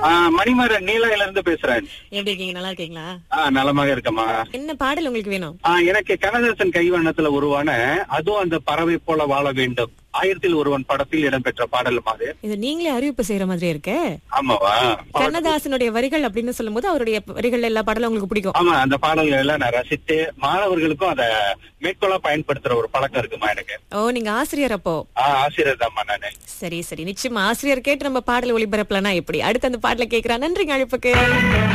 ஆ, மணிமாறன் நீலாயில இருந்து பேசுறேன் எப்படி இருக்கீங்க நல்லா இருக்கீங்களா ஆ, நலமாக இருக்கமா என்ன பாடல் உங்களுக்கு வேணும் எனக்கு கனதாசன் கைவண்ணத்துல உருவான அதுவும் அந்த பறவை போல வாழ வேண்டும் ஆயிரத்தில் ஒருவன் படத்தில் இடம்பெற்ற பாடல் அது இது நீங்களே அறிவிப்பு செய்யற மாதிரி இருக்கே ஆமாவா கண்ணதாசனுடைய வரிகள் அப்படின்னு சொல்லும்போது அவருடைய வரிகள் எல்லா பாடலும் உங்களுக்கு பிடிக்கும் ஆமா அந்த பாடல்கள் எல்லாம் நான் ரசித்து மாணவர்களுக்கும் அத மேற்கொள்ள பயன்படுத்துற ஒரு பழக்கம் இருக்குமா எனக்கு ஓ நீங்க ஆசிரியர் அப்போ ஆ, ஆசிரியர் தான்மா நானு சரி சரி நிச்சயமா ஆசிரியர் கேட்டு நம்ம பாடல் ஒளிபரப்பலனா எப்படி அடுத்து அந்த பாடல கேக்குறா நன்றிங்க அழைப்புக்கு